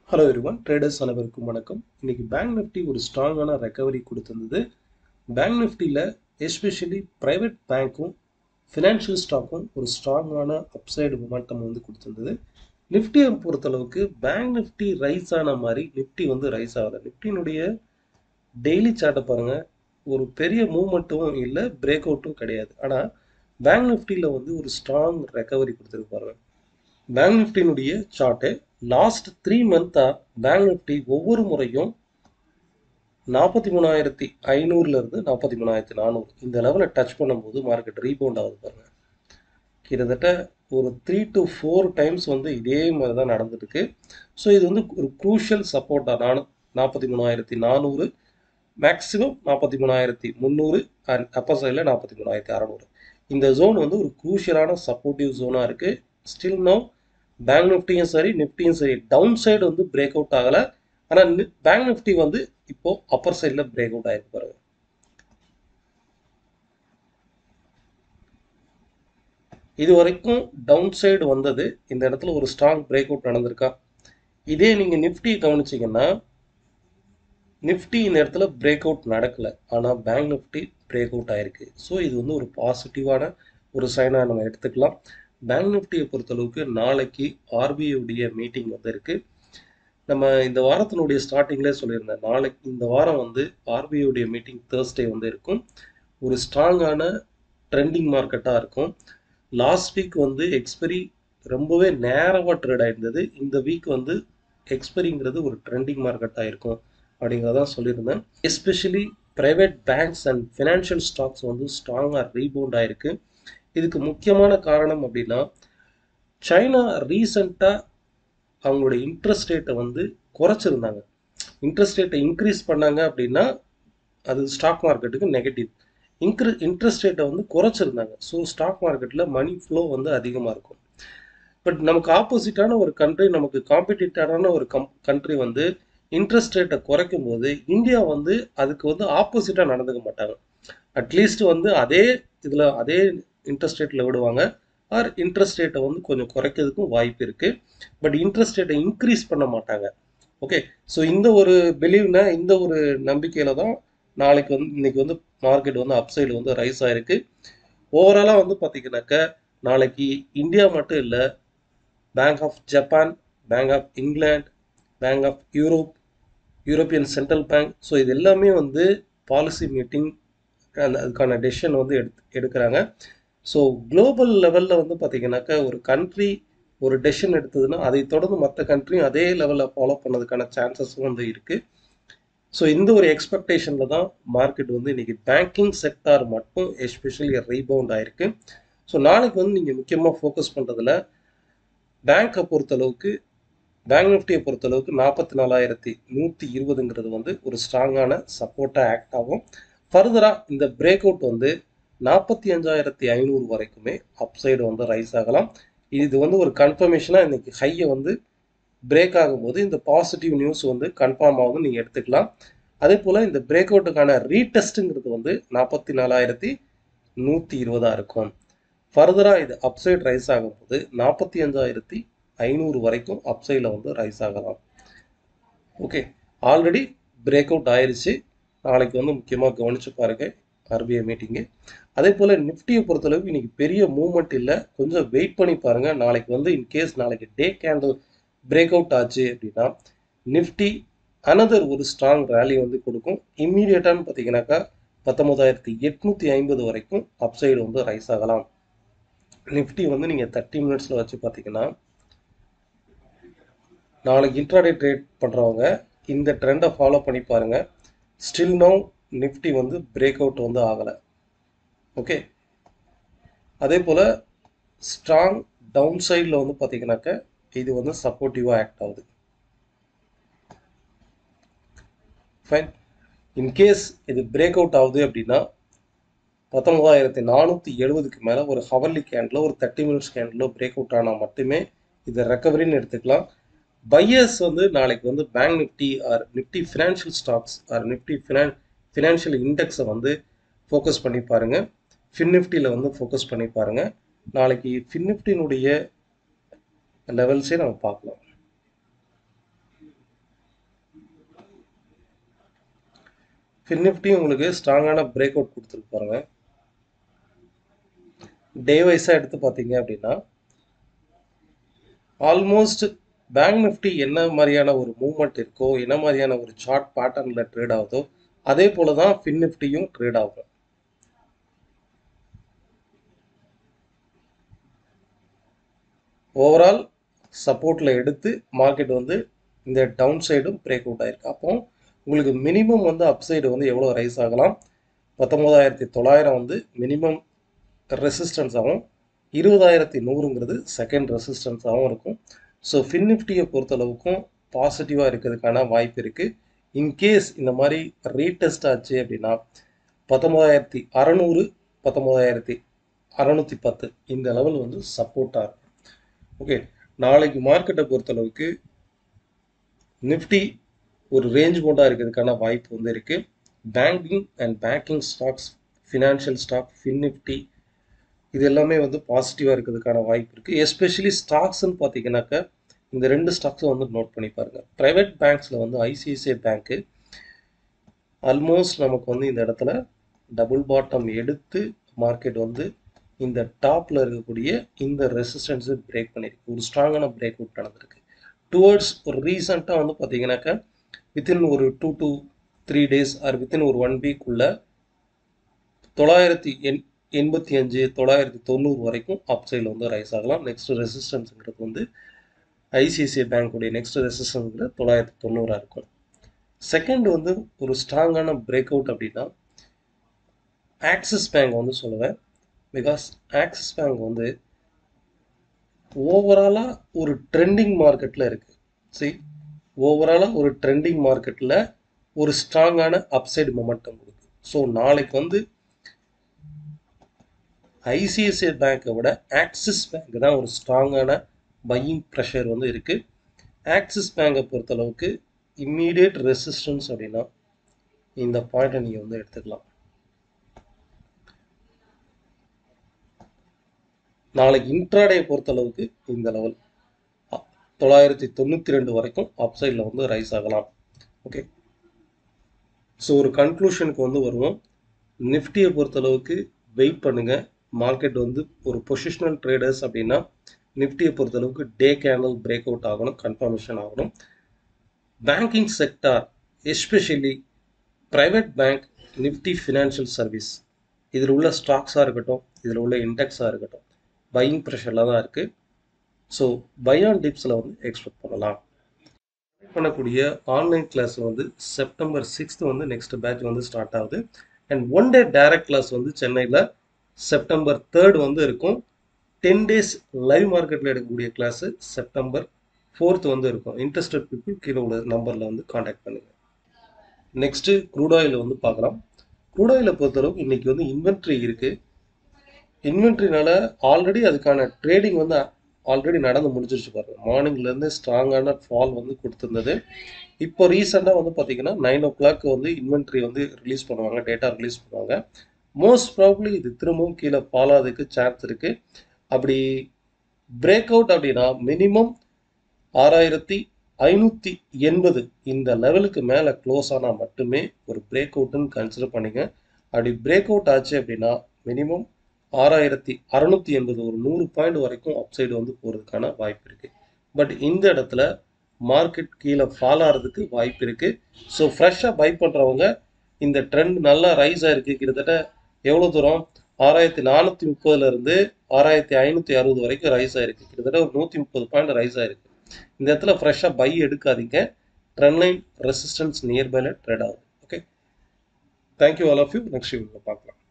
hello everyone traders அனைவருக்கும் வணக்கம் இன்னைக்கு பேங்க் நிஃப்டி ஒரு ஸ்ட்ராங்கான ரெக்கவரி கொடுத்திருந்தது பேங்க் நிஃப்டியில் எஸ்பெஷலி ப்ரைவேட் பேங்க்கும் ஃபினான்ஷியல் ஸ்டாக்கும் ஒரு ஸ்ட்ராங்கான அப்சைடு மொமெண்டம் வந்து கொடுத்திருந்தது நிஃப்டியை பொறுத்தளவுக்கு பேங்க் நிஃப்டி ரைஸ் ஆன மாதிரி நிஃப்டி வந்து ரைஸ் ஆகலை நிஃப்டியினுடைய டெய்லி சார்ட்டை பாருங்கள் ஒரு பெரிய மூமெண்ட்டும் இல்லை பிரேக் அவுட்டும் கிடையாது ஆனால் பேங்க் நிஃப்டியில் வந்து ஒரு ஸ்ட்ராங் ரெக்கவரி கொடுத்துருக்கு பாருங்க பேங்க் நிஃப்டியினுடைய சார்ட்டு லாஸ்ட் த்ரீ மந்த்தாக பேங்க் நிஃப்டி ஒவ்வொரு முறையும் நாற்பத்தி மூணாயிரத்தி ஐநூறுலேருந்து நாற்பத்தி மூணாயிரத்தி நானூறு இந்த லெவலை டச் பண்ணும்போது மார்க்கெட் ரீபவுண்ட் ஆகுது பாருங்க கிட்டத்தட்ட ஒரு த்ரீ டு ஃபோர் டைம்ஸ் வந்து இதே மாதிரி தான் நடந்துருக்கு ஸோ இது வந்து ஒரு க்ரூஷியல் சப்போர்ட்டாக நானு நாற்பத்தி மூணாயிரத்தி நானூறு மேக்ஸிமம் நாற்பத்தி மூணாயிரத்தி முந்நூறு அண்ட் அப்பர் சைடில் நாற்பத்தி மூணாயிரத்தி அறநூறு இந்த ஜோன் வந்து ஒரு க்ரூஷியலான சப்போர்ட்டிவ் ஜோனாக இருக்குது ஸ்டில் நோ பேங்க் நிஃப்டியும் சரி நிஃப்டியும் சரி டவுன் சைடு வந்து பிரேக் அவுட் ஆகலை ஆனால் பேங்க் நிஃப்டி வந்து இப்போ அப்பர் சைடில் பிரேக் அவுட் ஆயிருக்கு பாருங்க இது வரைக்கும் டவுன் சைடு வந்தது இந்த இடத்துல ஒரு ஸ்ட்ராங் பிரேக் அவுட் நடந்திருக்கா இதே நீங்கள் நிஃப்டி கவனிச்சிங்கன்னா நிஃப்டி இந்த இடத்துல பிரேக் அவுட் நடக்கலை ஆனால் பேங்க் நிஃப்டி பிரேக் அவுட் ஆயிருக்கு ஸோ இது வந்து ஒரு பாசிட்டிவான ஒரு சைனாக நம்ம எடுத்துக்கலாம் பேங்க் நிஃப்டியை பொறுத்தளவுக்கு நாளைக்கு ஆர்பிஐடைய மீட்டிங் வந்து இருக்குது நம்ம இந்த வாரத்தினுடைய ஸ்டார்டிங்லேயே சொல்லியிருந்தேன் நாளைக்கு இந்த வாரம் வந்து ஆர்பிஐடைய மீட்டிங் தேர்ஸ்டே வந்து இருக்கும் ஒரு ஸ்ட்ராங்கான ட்ரெண்டிங் மார்க்கெட்டாக இருக்கும் லாஸ்ட் வீக் வந்து எக்ஸ்பெரி ரொம்பவே நேரவாக ட்ரேட் ஆயிருந்தது இந்த வீக் வந்து எக்ஸ்பெரிங்கிறது ஒரு ட்ரெண்டிங் மார்க்கெட்டாக இருக்கும் அப்படிங்கிறதான் சொல்லியிருந்தேன் especially private banks and financial stocks வந்து ஸ்ட்ராங்காக ரீபவுண்ட் ஆயிருக்கு இதுக்கு முக்கியமான காரணம் அப்படின்னா சைனா ரீசண்டாக அவங்களோட இன்ட்ரெஸ்ட் ரேட்டை வந்து குறைச்சிருந்தாங்க இன்ட்ரெஸ்ட் ரேட்டை இன்க்ரீஸ் பண்ணாங்க அப்படின்னா அது ஸ்டாக் மார்க்கெட்டுக்கு நெகட்டிவ் இன்க்ரி இன்ட்ரெஸ்ட் ரேட்டை வந்து குறைச்சிருந்தாங்க ஸோ ஸ்டாக் மார்க்கெட்டில் மணி ஃப்ளோ வந்து அதிகமாக இருக்கும் பட் நமக்கு ஆப்போசிட்டான ஒரு கண்ட்ரி நமக்கு காம்படிட்டரான ஒரு கம் கண்ட்ரி வந்து இன்ட்ரெஸ்ட் ரேட்டை குறைக்கும் போது இந்தியா வந்து அதுக்கு வந்து ஆப்போசிட்டாக நடந்துக்க மாட்டாங்க அட்லீஸ்ட் வந்து அதே இதில் அதே இன்ட்ரெஸ்ட் ரேட்டில் விடுவாங்க ஆர் இன்ட்ரெஸ்ட் ரேட்டை வந்து கொஞ்சம் குறைக்கிறதுக்கும் வாய்ப்பு இருக்குது பட் இன்ட்ரெஸ்ட் ரேட்டை இன்க்ரீஸ் பண்ண மாட்டாங்க ஓகே ஸோ இந்த ஒரு பிலீவ்னா இந்த ஒரு நம்பிக்கையில் தான் நாளைக்கு வந்து இன்னைக்கு வந்து மார்க்கெட் வந்து அப்சைடு வந்து ரைஸ் ஆயிருக்கு ஓவராலாக வந்து பார்த்தீங்கன்னாக்க நாளைக்கு இந்தியா மட்டும் இல்லை bank of Japan bank of England bank of Europe European central bank so இது எல்லாமே வந்து பாலிசி மீட்டிங் அந்த அதுக்கான டெசிஷன் வந்து எடுத்து எடுக்கிறாங்க ஸோ குளோபல் லெவலில் வந்து பார்த்தீங்கன்னாக்கா ஒரு கண்ட்ரி ஒரு டெசிஷன் எடுத்ததுன்னா அதை தொடர்ந்து மற்ற கண்ட்ரியும் அதே லெவலில் ஃபாலோ பண்ணதுக்கான சான்சஸும் வந்து இருக்குது ஸோ இந்த ஒரு எக்ஸ்பெக்டேஷனில் தான் மார்க்கெட் வந்து இன்றைக்கி பேங்கிங் செக்டார் மட்டும் எஸ்பெஷலி ரீபவுண்ட் ஆயிருக்கு ஸோ நாளைக்கு வந்து நீங்கள் முக்கியமாக ஃபோக்கஸ் பண்ணுறதுல பேங்க்கை பொறுத்தளவுக்கு பேங்க் நிஃப்டியை பொறுத்தளவுக்கு நாற்பத்தி நாலாயிரத்தி நூற்றி இருபதுங்கிறது வந்து ஒரு ஸ்ட்ராங்கான சப்போர்ட்டாக ஆக்ட் ஆகும் ஃபர்தராக இந்த பிரேக் அவுட் வந்து நாற்பத்தி அஞ்சாயிரத்தி ஐநூறு வரைக்குமே அப்சைடு வந்து ரைஸ் ஆகலாம் இது வந்து ஒரு கன்ஃபர்மேஷனாக இன்னைக்கு ஹையை வந்து பிரேக் ஆகும்போது இந்த பாசிட்டிவ் நியூஸ் வந்து கன்ஃபார்ம் ஆகும் நீங்கள் எடுத்துக்கலாம் அதே போல் இந்த பிரேக் அவுட்டுக்கான ரீடெஸ்ட்டுங்கிறது வந்து நாற்பத்தி நாலாயிரத்தி நூற்றி இருபதாக இருக்கும் ஃபர்தராக இது அப்சைட் ரைஸ் ஆகும்போது நாற்பத்தி அஞ்சாயிரத்தி ஐநூறு வரைக்கும் அப்சைடில் வந்து ரைஸ் ஆகலாம் ஓகே ஆல்ரெடி பிரேக் அவுட் ஆயிடுச்சு நாளைக்கு வந்து முக்கியமாக கவனிச்சு பாருங்கள் ஆர்பிஐ மீட்டிங்கு அதே போல் நிஃப்டியை பொறுத்தளவுக்கு இன்றைக்கி பெரிய மூவ்மெண்ட் இல்லை கொஞ்சம் வெயிட் பண்ணி பாருங்கள் நாளைக்கு வந்து இன்கேஸ் நாளைக்கு டே கேண்டில் பிரேக் அவுட் ஆச்சு அப்படின்னா நிஃப்டி அனதர் ஒரு ஸ்ட்ராங் ரேலி வந்து கொடுக்கும் இம்மீடியட்டான்னு பார்த்தீங்கன்னாக்கா பத்தொம்போதாயிரத்தி எட்நூற்றி ஐம்பது வரைக்கும் அப்சைடு வந்து ரைஸ் ஆகலாம் நிஃப்டி வந்து நீங்கள் தேர்ட்டி மினிட்ஸில் வச்சு பார்த்தீங்கன்னா நாளைக்கு இன்ட்ராடே ட்ரேட் பண்ணுறவங்க இந்த ட்ரெண்டை ஃபாலோ பண்ணி பாருங்கள் ஸ்டில் நோ நிஃப்டி வந்து பிரேக் அவுட் வந்து ஆகலை ஓகே அதே போல் ஸ்ட்ராங் டவுன் சைடில் வந்து பார்த்தீங்கன்னாக்க இது வந்து சப்போர்ட்டிவாக ஆக்ட் ஆகுது ஃபைன் இன்கேஸ் இது பிரேக் அவுட் ஆகுது அப்படின்னா பத்தொன்பதாயிரத்தி நானூற்றி எழுபதுக்கு மேலே ஒரு ஹவர்லி கேண்டில் ஒரு thirty minutes candle break out ஆனால் மட்டுமே இதை ரெக்கவரின்னு எடுத்துக்கலாம் பையர்ஸ் வந்து நாளைக்கு வந்து bank Nifty or Nifty financial stocks or Nifty ஃபினான் ஃபினான்ஷியல் இண்டெக்ஸை வந்து ஃபோக்கஸ் பண்ணி பாருங்கள் ஃபின் நிஃப்டியில் வந்து ஃபோக்கஸ் பண்ணி பாருங்கள் நாளைக்கு ஃபின் நிஃப்டினுடைய லெவல்ஸே நம்ம பார்க்கலாம் ஃபின் நிஃப்டி உங்களுக்கு ஸ்ட்ராங்கான பிரேக் அவுட் கொடுத்துருக்கு பாருங்க டே வைஸாக எடுத்து பார்த்தீங்க அப்படின்னா ஆல்மோஸ்ட் பேங்க் நிஃப்டி என்ன மாதிரியான ஒரு மூவ்மெண்ட் இருக்கோ என்ன மாதிரியான ஒரு சார்ட் பேட்டர்னில் ட்ரேட் ஆகுதோ அதே போல தான் ஃபின் நிஃப்டியும் ட்ரேட் ஆகும் ஓவரால் சப்போர்ட்டில் எடுத்து மார்க்கெட் வந்து இந்த டவுன் சைடும் பிரேக் அவுட் ஆயிருக்கு அப்போ உங்களுக்கு மினிமம் வந்து அப் சைடு வந்து எவ்வளோ ரைஸ் ஆகலாம் பத்தொம்போதாயிரத்தி தொள்ளாயிரம் வந்து மினிமம் ரெசிஸ்டன்ஸ் ஆகும் இருபதாயிரத்தி நூறுங்கிறது செகண்ட் ரெசிஸ்டன்ஸாகவும் இருக்கும் ஸோ ஃபின் நிஃப்டியை பொறுத்தளவுக்கும் பாசிட்டிவாக இருக்கிறதுக்கான வாய்ப்பு இருக்குது இன்கேஸ் இந்த மாதிரி ரீடெஸ்ட் ஆச்சு அப்படின்னா பத்தொம்போதாயிரத்தி அறநூறு பத்தொம்போதாயிரத்தி அறநூற்றி பத்து இந்த லெவல் வந்து சப்போர்ட்டாக இருக்கும் ஓகே நாளைக்கு மார்க்கெட்டை பொறுத்தளவுக்கு நிஃப்டி ஒரு ரேஞ்ச் போண்டாக இருக்கிறதுக்கான வாய்ப்பு வந்து இருக்குது banking and banking stocks financial stock fin Nifty இது எல்லாமே வந்து பாசிட்டிவாக இருக்கிறதுக்கான வாய்ப்பு இருக்குது எஸ்பெஷலி ஸ்டாக்ஸ்ன்னு பார்த்தீங்கன்னாக்கா இந்த ரெண்டு ஸ்டாக்ஸும் வந்து நோட் பண்ணி பாருங்கள் ப்ரைவேட் பேங்க்ஸில் வந்து ஐசிஐசிஐ பேங்க்கு ஆல்மோஸ்ட் நமக்கு வந்து இந்த இடத்துல டபுள் பாட்டம் எடுத்து மார்க்கெட் வந்து இந்த டாப்பில் இருக்கக்கூடிய இந்த ரெசிஸ்டன்ஸை பிரேக் பண்ணியிருக்கு ஒரு ஸ்ட்ராங்கான பிரேக் அவுட் நடந்திருக்கு டுவர்ட்ஸ் ஒரு ரீசெண்டாக வந்து பார்த்தீங்கன்னாக்கா வித்தின் ஒரு two to three days or within ஒரு ஒன் வீக் உள்ள தொள்ளாயிரத்தி எண் எண்பத்தி அஞ்சு தொள்ளாயிரத்தி தொண்ணூறு வரைக்கும் அப் சைடில் வந்து ரைஸ் ஆகலாம் நெக்ஸ்ட் ரெசிஸ்டன்ஸுங்கிறது வந்து ஐசிஐசிஐ பேங்க்குடைய நெக்ஸ்ட் ரெசிஸ்டன்ஸுங்கிறது தொள்ளாயிரத்தி தொண்ணூறாக இருக்கும் செகண்ட் வந்து ஒரு ஸ்ட்ராங்கான பிரேக் அவுட் அப்படின்னா ஆக்சிஸ் பேங்க் வந்து சொல்லுவேன் பிகாஸ் ஆக்சிஸ் பேங்க் வந்து ஓவராலாக ஒரு ட்ரெண்டிங் மார்க்கெட்டில் இருக்குது சரி ஓவராலாக ஒரு ட்ரெண்டிங் மார்க்கெட்டில் ஒரு ஸ்ட்ராங்கான அப்சைடு மொமெண்டம் கொடுக்குது ஸோ நாளைக்கு வந்து ஐசிஐசிஐ பேங்க்கை விட ஆக்சிஸ் பேங்க் தான் ஒரு ஸ்ட்ராங்கான பையிங் ப்ரெஷர் வந்து இருக்குது ஆக்சிஸ் பேங்கை பொறுத்தளவுக்கு இம்மீடியட் ரெசிஸ்டன்ஸ் அப்படின்னா இந்த பாயிண்ட்டை நீங்கள் வந்து எடுத்துக்கலாம் நாளைக்கு இன்ட்ராடே பொறுத்தளவுக்கு இந்த லெவல் தொள்ளாயிரத்தி தொண்ணூற்றி ரெண்டு வரைக்கும் அப்சைடில் வந்து ரைஸ் ஆகலாம் ஓகே ஸோ ஒரு கன்க்ளூஷனுக்கு வந்து வருவோம் நிஃப்டியை பொறுத்தளவுக்கு வெயிட் பண்ணுங்கள் மார்க்கெட் வந்து ஒரு பொசிஷனல் ட்ரேடர்ஸ் அப்படின்னா நிஃப்டியை பொறுத்தளவுக்கு டே கேண்டல் பிரேக் அவுட் ஆகணும் கன்ஃபர்மேஷன் ஆகணும் banking sector especially private bank Nifty financial service இதில் உள்ள ஸ்டாக்ஸாக இருக்கட்டும் இதில் உள்ள இண்டெக்ஸாக இருக்கட்டும் பையிங் ப்ரெஷரில் தான் இருக்குது ஸோ பை ஆன் டிப்ஸில் வந்து எக்ஸ்பெக்ட் பண்ணலாம் பண்ணக்கூடிய ஆன்லைன் கிளாஸில் வந்து செப்டம்பர் சிக்ஸ்த் வந்து நெக்ஸ்ட் பேட்ச் வந்து ஸ்டார்ட் ஆகுது and one day direct class வந்து சென்னையில் செப்டம்பர் தேர்ட் வந்து இருக்கும் டென் டேஸ் லைவ் மார்க்கெட்டில் எடுக்கக்கூடிய கிளாஸு செப்டம்பர் ஃபோர்த் வந்து இருக்கும் இன்ட்ரெஸ்டட் பீப்புள் கீழே உள்ள நம்பரில் வந்து காண்டாக்ட் பண்ணுங்கள் நெக்ஸ்ட்டு க்ரூட் ஆயில் வந்து பார்க்கலாம் க்ரூட் ஆயிலை பொறுத்தளவுக்கு இன்றைக்கி வந்து இன்வென்ட்ரி இருக்குது இன்வென்ட்ரினால ஆல்ரெடி அதுக்கான ட்ரேடிங் வந்து ஆல்ரெடி நடந்து முடிஞ்சிருச்சு பாருங்க மார்னிங்லேருந்து ஸ்ட்ராங்கான ஃபால் வந்து கொடுத்துருந்தது இப்போ ரீசெண்டாக வந்து பார்த்தீங்கன்னா நைன் ஓ கிளாக் வந்து இன்வென்ட்ரி வந்து ரிலீஸ் பண்ணுவாங்க டேட்டா ரிலீஸ் பண்ணுவாங்க மோஸ்ட் ப்ராப்ளி இது திரும்பவும் கீழே பாலாததுக்கு சான்ஸ் இருக்குது அப்படி பிரேக் அவுட் அப்படின்னா மினிமம் ஆறாயிரத்தி ஐநூற்றி எண்பது இந்த லெவலுக்கு மேலே க்ளோஸ் ஆனால் மட்டுமே ஒரு பிரேக் அவுட்டுன்னு கன்சிடர் பண்ணிங்க அப்படி பிரேக் அவுட் ஆச்சு அப்படின்னா மினிமம் ஆறாயிரத்தி அறநூற்றி எண்பது ஒரு நூறு பாயிண்ட் வரைக்கும் அப்சைடு வந்து போகிறதுக்கான வாய்ப்பு இருக்குது பட் இந்த இடத்துல மார்க்கெட் கீழே ஃபால் ஆகிறதுக்கு வாய்ப்பு இருக்குது ஸோ ஃப்ரெஷ்ஷாக பை பண்ணுறவங்க இந்த ட்ரெண்ட் நல்லா ரைஸ் ஆகிருக்கு கிட்டத்தட்ட எவ்வளோ தூரம் ஆறாயிரத்தி நானூற்றி முப்பதுலேருந்து ஆறாயிரத்தி ஐநூற்றி அறுபது வரைக்கும் ரைஸ் ஆகிருக்கு கிட்டத்தட்ட ஒரு நூற்றி முப்பது பாயிண்ட் ரைஸ் ஆகிருக்கு இந்த இடத்துல ஃப்ரெஷ்ஷாக பை எடுக்காதீங்க ட்ரெண்ட் லைன் ரெசிஸ்டன்ஸ் நியர்பைல ட்ரேட் ஆகுது okay thank you all of you next வீடியோவில் பார்க்கலாம்